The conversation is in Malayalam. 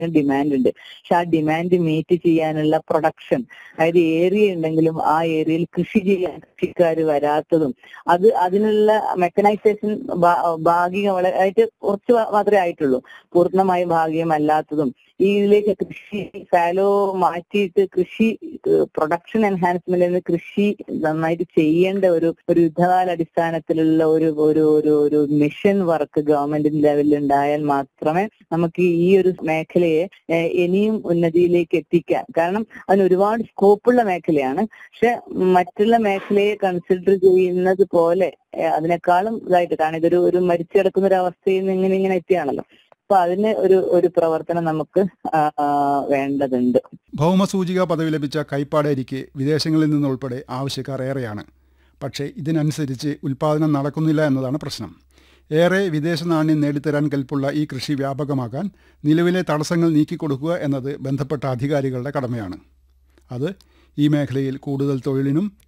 ഡിമാൻഡ് ഉണ്ട് പക്ഷെ ആ ഡിമാൻഡ് മീറ്റ് ചെയ്യാനുള്ള പ്രൊഡക്ഷൻ അതായത് ഏരിയ ഉണ്ടെങ്കിലും ആ ഏരിയയിൽ കൃഷി ചെയ്യാൻ കൃഷിക്കാർ വരാത്തതും അത് അതിനുള്ള മെക്കനൈസേഷൻ ഭാഗികമായിട്ട് കുറച്ച് മാത്രമേ ആയിട്ടുള്ളൂ പൂർണ്ണമായും ഭാഗികമല്ലാത്തതും ഈ ഇതിലേക്ക് കൃഷി ഫാലോ മാറ്റിയിട്ട് കൃഷി പ്രൊഡക്ഷൻ എൻഹാൻസ്മെന്റ് കൃഷി നന്നായിട്ട് ചെയ്യേണ്ട ഒരു ഒരു യുദ്ധകാല അടിസ്ഥാനത്തിലുള്ള ഒരു ഒരു ഒരു ഒരു മിഷൻ വർക്ക് ഗവൺമെന്റ് ലെവലിൽ ഉണ്ടായാൽ മാത്രമേ നമുക്ക് ഈ ഒരു മേഖലയെ ഏഹ്, ഇനിയും ഉന്നതിയിലേക്ക് എത്തിക്കാൻ കാരണം അതിന് ഒരുപാട് സ്കോപ്പുള്ള മേഖലയാണ് പക്ഷെ മറ്റുള്ള മേഖലയെ കൺസിഡർ ചെയ്യുന്നത് പോലെ ഏഹ്, അതിനേക്കാളും ഇതായിട്ട് കാരണം ഇതൊരു ഒരു മരിച്ചു കിടക്കുന്ന ഒരു അവസ്ഥയിൽ നിന്ന് ഇങ്ങനെ ഇങ്ങനെ എത്തിയാണല്ലോ അപ്പൊ അതിന് ഒരു ഒരു പ്രവർത്തനം നമുക്ക് ആ, ആ, വേണ്ടതുണ്ട് ഭൗമസൂചിക പദവി ലഭിച്ച കൈപ്പാടേരിക്ക് വിദേശങ്ങളിൽ നിന്നുൾപ്പെടെ ആവശ്യക്കാർ ഏറെയാണ് പക്ഷേ ഇതിനനുസരിച്ച് ഉൽപ്പാദനം നടക്കുന്നില്ല എന്നതാണ് പ്രശ്നം ഏറെ വിദേശ നാണ്യം നേടിത്തരാൻ കൽപ്പുള്ള ഈ കൃഷി വ്യാപകമാക്കാൻ നിലവിലെ തടസ്സങ്ങൾ നീക്കിക്കൊടുക്കുക എന്നത് ബന്ധപ്പെട്ട അധികാരികളുടെ കടമയാണ് അത് ഈ മേഖലയിൽ കൂടുതൽ തൊഴിലിനും